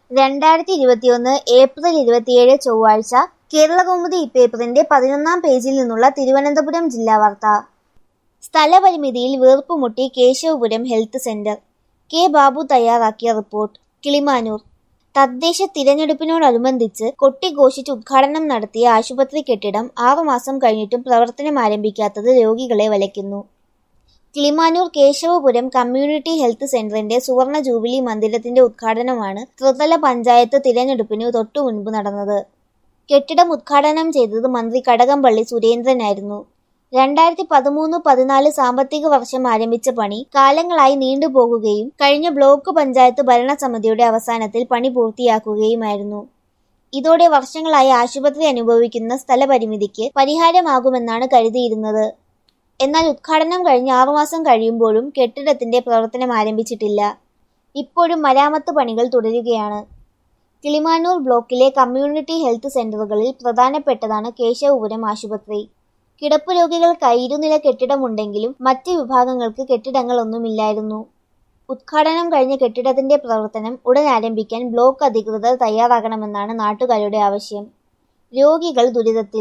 രണ്ടായിരത്തി ഇരുപത്തിയൊന്ന് ഏപ്രിൽ ഇരുപത്തിയേഴ് ചൊവ്വാഴ്ച കേരളകൗമുദി ഇപ്പേപ്പറിന്റെ പതിനൊന്നാം പേജിൽ നിന്നുള്ള തിരുവനന്തപുരം ജില്ലാ വാർത്ത സ്ഥലപരിമിതിയിൽ വീർപ്പുമുട്ടി Keshavapuram health centre K Babu തയ്യാറാക്കിയ റിപ്പോർട്ട് കിളിമാനൂർ തദ്ദേശ തിരഞ്ഞെടുപ്പിനോടനുബന്ധിച്ച് കൊട്ടിഘോഷിച്ച് ഉദ്ഘാടനം നടത്തിയ ആശുപത്രി കെട്ടിടം ആറുമാസം കഴിഞ്ഞിട്ടും പ്രവർത്തനം ആരംഭിക്കാത്തത് രോഗികളെ വലയ്ക്കുന്നു കിളിമാനൂർ കേശവപുരം കമ്മ്യൂണിറ്റി ഹെൽത്ത് സെന്ററിന്റെ സുവർണ ജൂബിലി മന്ദിരത്തിന്റെ ഉദ്ഘാടനമാണ് ത്രിതല പഞ്ചായത്ത് തിരഞ്ഞെടുപ്പിന് തൊട്ടു മുൻപ് നടന്നത് കെട്ടിടം ഉദ്ഘാടനം ചെയ്തത് മന്ത്രി കടകംപള്ളി സുരേന്ദ്രനായിരുന്നു രണ്ടായിരത്തി പതിമൂന്ന് പതിനാല് സാമ്പത്തിക വർഷം ആരംഭിച്ച പണി കാലങ്ങളായി നീണ്ടുപോകുകയും കഴിഞ്ഞ ബ്ലോക്ക് പഞ്ചായത്ത് ഭരണസമിതിയുടെ അവസാനത്തിൽ പണി പൂർത്തിയാക്കുകയുമായിരുന്നു ഇതോടെ വർഷങ്ങളായി ആശുപത്രി അനുഭവിക്കുന്ന സ്ഥലപരിമിതിക്ക് പരിഹാരമാകുമെന്നാണ് കരുതിയിരുന്നത് എന്നാൽ ഉദ്ഘാടനം കഴിഞ്ഞ് ആറുമാസം കഴിയുമ്പോഴും കെട്ടിടത്തിന്റെ പ്രവർത്തനം ആരംഭിച്ചിട്ടില്ല ഇപ്പോഴും മരാമത്ത് പണികൾ തുടരുകയാണ് കിളിമാനൂർ ബ്ലോക്കിലെ കമ്മ്യൂണിറ്റി ഹെൽത്ത് സെന്ററുകളിൽ പ്രധാനപ്പെട്ടതാണ് കേശവപുരം ആശുപത്രി കിടപ്പ് രോഗികൾക്കായി ഇരുനില കെട്ടിടമുണ്ടെങ്കിലും മറ്റ് വിഭാഗങ്ങൾക്ക് കെട്ടിടങ്ങളൊന്നുമില്ലായിരുന്നു ഉദ്ഘാടനം കഴിഞ്ഞ കെട്ടിടത്തിന്റെ പ്രവർത്തനം ഉടൻ ആരംഭിക്കാൻ ബ്ലോക്ക് അധികൃതർ തയ്യാറാകണമെന്നാണ് നാട്ടുകാരുടെ ആവശ്യം രോഗികൾ ദുരിതത്തിൽ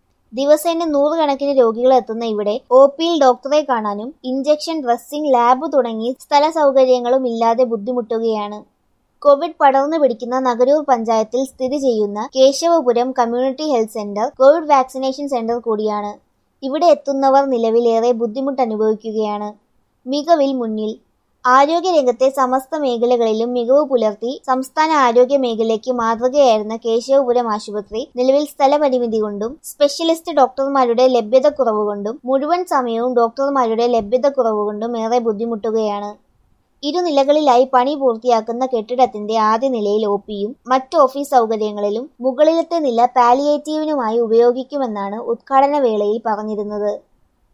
ദിവസേന നൂറുകണക്കിന് രോഗികൾ എത്തുന്ന ഇവിടെ ഒ പിയിൽ ഡോക്ടറെ കാണാനും ഇഞ്ചക്ഷൻ ഡ്രസ്സിംഗ് ലാബ് തുടങ്ങി സ്ഥല സൗകര്യങ്ങളും ഇല്ലാതെ ബുദ്ധിമുട്ടുകയാണ് കോവിഡ് പടർന്നു പിടിക്കുന്ന നഗരൂർ പഞ്ചായത്തിൽ സ്ഥിതി ചെയ്യുന്ന Keshavapuram community health centre Covid vaccination centre കൂടിയാണ് ഇവിടെ എത്തുന്നവർ നിലവിലേറെ ബുദ്ധിമുട്ട് അനുഭവിക്കുകയാണ് മികവിൽ മുന്നിൽ ആരോഗ്യരംഗത്തെ സമസ്ത മേഖലകളിലും മികവ് പുലർത്തി സംസ്ഥാന ആരോഗ്യ മേഖലയ്ക്ക് മാതൃകയായിരുന്ന കേശവപുരം ആശുപത്രി നിലവിൽ സ്ഥലപരിമിതി കൊണ്ടും സ്പെഷ്യലിസ്റ്റ് ഡോക്ടർമാരുടെ ലഭ്യതക്കുറവ് കൊണ്ടും മുഴുവൻ സമയവും ഡോക്ടർമാരുടെ ലഭ്യതക്കുറവ് കൊണ്ടും ഏറെ ബുദ്ധിമുട്ടുകയാണ് ഇരുനിലകളിലായി പണി പൂർത്തിയാക്കുന്ന കെട്ടിടത്തിന്റെ ആദ്യ നിലയിൽ ഒ പിയും മറ്റ് ഓഫീസ് സൗകര്യങ്ങളിലും മുകളിലത്തെ നില പാലിയേറ്റീവിനുമായി ഉപയോഗിക്കുമെന്നാണ് ഉദ്ഘാടന വേളയിൽ പറഞ്ഞിരുന്നത്